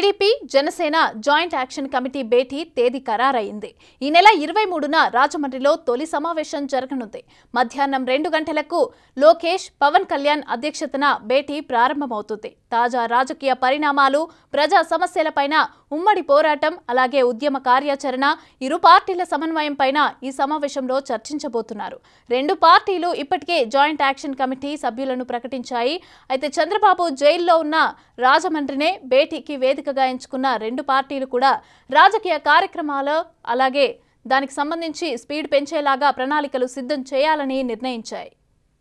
TDP Janasena joint action committee భేటీ తేదీ ఖరారైంది ఈ నెల ఇరవై మూడున రాజమండ్రిలో తొలి సమావేశం జరగనుంది మధ్యాహ్నం రెండు గంటలకు లోకేష్ పవన్ కళ్యాణ్ అధ్యక్షతన భేటీ ప్రారంభమవుతుంది తాజా రాజకీయ పరిణామాలు ప్రజా సమస్యలపైన ఉమ్మడి పోరాటం అలాగే ఉద్యమ కార్యాచరణ ఇరు పార్టీల సమన్వయం పైన ఈ సమావేశంలో చర్చించబోతున్నారు రెండు పార్టీలు ఇప్పటికే జాయింట్ యాక్షన్ కమిటీ సభ్యులను ప్రకటించాయి అయితే చంద్రబాబు జైల్లో ఉన్న రాజమండ్రినే భేటీకి వేదికగా ఎంచుకున్న రెండు పార్టీలు కూడా రాజకీయ కార్యక్రమాలు అలాగే దానికి సంబంధించి స్పీడ్ పెంచేలాగా ప్రణాళికలు సిద్ధం చేయాలని నిర్ణయించాయి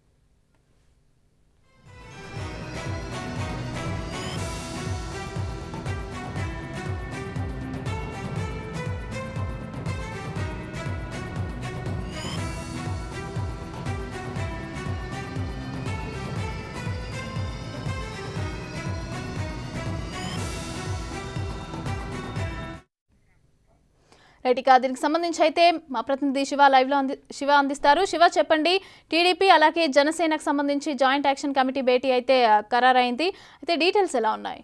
రైట్ ఇక దీనికి సంబంధించి అయితే మా ప్రతినిధి శివ లైవ్లో అంది శివ అందిస్తారు శివ చెప్పండి టీడీపీ అలాగే జనసేనకు సంబంధించి జాయింట్ యాక్షన్ కమిటీ భేటీ అయితే ఆ, ఖరారైంది అయితే డీటెయిల్స్ ఎలా ఉన్నాయి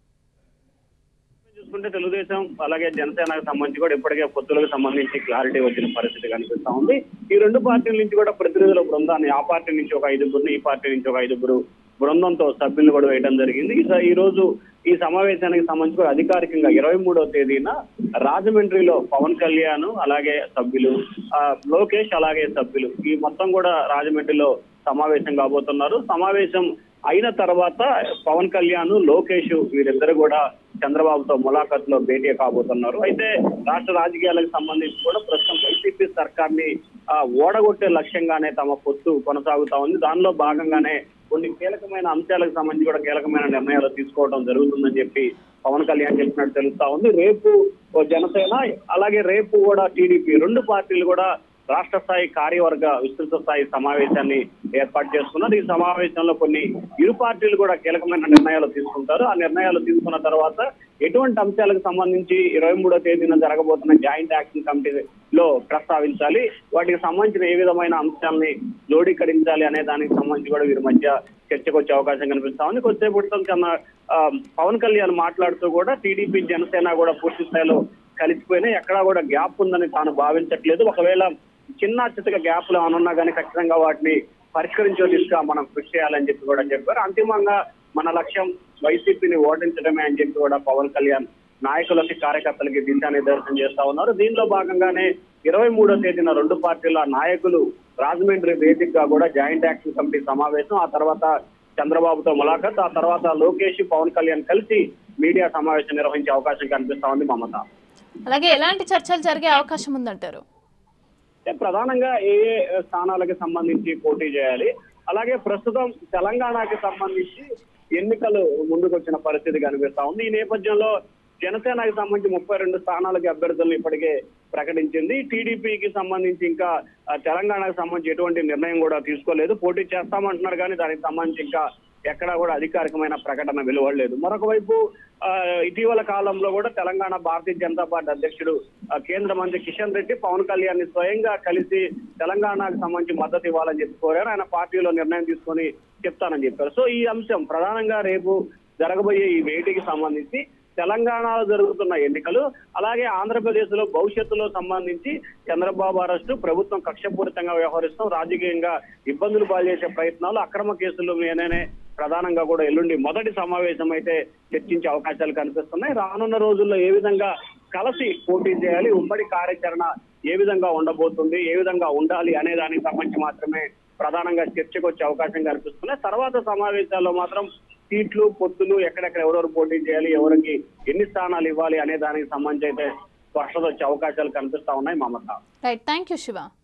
చూసుకుంటే తెలుగుదేశం అలాగే జనసేనకు సంబంధించి కూడా ఇప్పటికే పొత్తులకు సంబంధించి క్లారిటీ వచ్చిన పరిస్థితి కనిపిస్తా ఉంది ఈ రెండు పార్టీల నుంచి కూడా ప్రతినిధుల బృందాన్ని ఆ పార్టీ నుంచి ఒక ఐదుగురిని ఈ పార్టీ నుంచి ఒక ఐదుగురు బృందంతో సభ్యులు కూడా వేయడం జరిగింది ఈ- ఈ రోజు ఈ సమావేశానికి సంబంధించి కూడా అధికారికంగా ఇరవై మూడవ తేదీన రాజమండ్రిలో పవన్ కళ్యాణ్ అలాగే సభ్యులు ఆ, లోకేష్ అలాగే సభ్యులు ఈ మొత్తం కూడా రాజమండ్రిలో సమావేశం కాబోతున్నారు సమావేశం అయిన తర్వాత పవన్ కళ్యాణ్ లోకేష్ వీరిద్దరు కూడా చంద్రబాబుతో ములాఖత్ లో భేటీ కాబోతున్నారు అయితే రాష్ట్ర రాజకీయాలకు సంబంధించి కూడా ప్రస్తుతం వైసీపీ సర్కార్ ని ఆ, ఓడగొట్టే లక్ష్యంగానే తమ పొత్తు కొనసాగుతా ఉంది దానిలో భాగంగానే కొన్ని కీలకమైన అంశాలకు సంబంధించి కూడా కీలకమైన నిర్ణయాలు తీసుకోవడం జరుగుతుందని చెప్పి పవన్ కళ్యాణ్ చెప్పినట్టు తెలుస్తా ఉంది రేపు ఓ జనసేన అలాగే రేపు కూడా టీడీపీ రెండు పార్టీలు కూడా రాష్ట్ర స్థాయి కార్యవర్గ విస్తృత స్థాయి సమావేశాన్ని ఏర్పాటు చేసుకున్నారు ఈ సమావేశంలో కొన్ని ఇరు పార్టీలు కూడా కీలకమైన నిర్ణయాలు తీసుకుంటారు ఆ నిర్ణయాలు తీసుకున్న తర్వాత ఎటువంటి అంశాలకు సంబంధించి ఇరవై మూడో తేదీన జరగబోతున్న జాయింట్ యాక్షన్ కమిటీలో ప్రస్తావించాలి వాటికి సంబంధించిన ఏ విధమైన అంశాలని జోడీకరించాలి అనే దానికి సంబంధించి కూడా వీరి మధ్య చర్చకు వచ్చే అవకాశం కనిపిస్తా ఉంది కొద్దిసేపు క్రితం కన్నా ఆ, పవన్ కళ్యాణ్ మాట్లాడుతూ కూడా టీడీపీ జనసేన కూడా పూర్తి స్థాయిలో కలిసిపోయినాయి ఎక్కడా కూడా గ్యాప్ ఉందని తాను భావించట్లేదు ఒకవేళ చిన్న చితక గ్యాప్లు ఏమైనా ఉన్నా కానీ ఖచ్చితంగా వాటిని పరిష్కరించే దిశగా మనం కృషి చేయాలని చెప్పి కూడా చెప్పారు అంతిమంగా మన లక్ష్యం వైసీపీని ఓడించడమే అని చెప్పి కూడా పవన్ కళ్యాణ్ నాయకులకి కార్యకర్తలకి దిశానిర్దేశం చేస్తా ఉన్నారు దీనిలో భాగంగానే ఇరవై మూడో తేదీన రెండు పార్టీల నాయకులు రాజమండ్రి వేదికగా కూడా జాయింట్ యాక్షన్ కమిటీ సమావేశం ఆ తర్వాత చంద్రబాబుతో ములాఖత్ ఆ తర్వాత లోకేష్ పవన్ కళ్యాణ్ కలిసి మీడియా సమావేశం నిర్వహించే అవకాశం కనిపిస్తా ఉంది మమత అలాగే ఎలాంటి చర్చలు జరిగే అవకాశం ఉందంటారు అంటే ప్రధానంగా ఏ ఏ స్థానాలకు సంబంధించి పోటీ చేయాలి అలాగే ప్రస్తుతం తెలంగాణకి సంబంధించి ఎన్నికలు ముందుకు వచ్చిన పరిస్థితి కనిపిస్తా ఉంది ఈ నేపథ్యంలో జనసేనకి సంబంధించి ముప్పై రెండు స్థానాలకి అభ్యర్థులను ఇప్పటికే ప్రకటించింది టీడీపీకి సంబంధించి ఇంకా ఆ, తెలంగాణకు సంబంధించి ఎటువంటి నిర్ణయం కూడా తీసుకోలేదు పోటీ చేస్తామంటున్నారు కానీ దానికి సంబంధించి ఇంకా ఎక్కడా కూడా అధికారికమైన ప్రకటన వెలువడలేదు మరొక వైపు ఆ, ఇటీవల కాలంలో కూడా తెలంగాణ భారతీయ జనతా పార్టీ అధ్యక్షుడు ఆ, కేంద్ర మంత్రి కిషన్ రెడ్డి పవన్ కళ్యాణ్ ని స్వయంగా కలిసి తెలంగాణకు సంబంధించి మద్దతు ఇవ్వాలని చెప్పి కోరారు ఆయన పార్టీలో నిర్ణయం తీసుకొని చెప్తానని చెప్పారు సో ఈ అంశం ప్రధానంగా రేపు జరగబోయే ఈ భేటీకి సంబంధించి తెలంగాణలో జరుగుతున్న ఎన్నికలు అలాగే ఆంధ్రప్రదేశ్ లో భవిష్యత్తులో సంబంధించి చంద్రబాబు అరెస్టు ప్రభుత్వం కక్షపూరితంగా వ్యవహరిస్తాం రాజకీయంగా ఇబ్బందులు పాల్చేసే ప్రయత్నాలు అక్రమ కేసులు మీదనే ప్రధానంగా కూడా ఎల్లుండి మొదటి సమావేశం అయితే చర్చించే అవకాశాలు కనిపిస్తున్నాయి రానున్న రోజుల్లో ఏ విధంగా కలిసి పోటీ చేయాలి ఉమ్మడి కార్యాచరణ ఏ విధంగా ఉండబోతుంది ఏ విధంగా ఉండాలి అనే దానికి సంబంధించి మాత్రమే ప్రధానంగా చర్చకు వచ్చే అవకాశం కనిపిస్తున్నాయి తర్వాత సమావేశాల్లో మాత్రం సీట్లు పొత్తులు ఎక్కడెక్కడ ఎవరెవరు పోటీ చేయాలి ఎవరికి ఎన్ని స్థానాలు ఇవ్వాలి అనే దానికి సంబంధించి అయితే స్పష్టత వచ్చే అవకాశాలు కనిపిస్తా ఉన్నాయి Mamata right thank you Shiva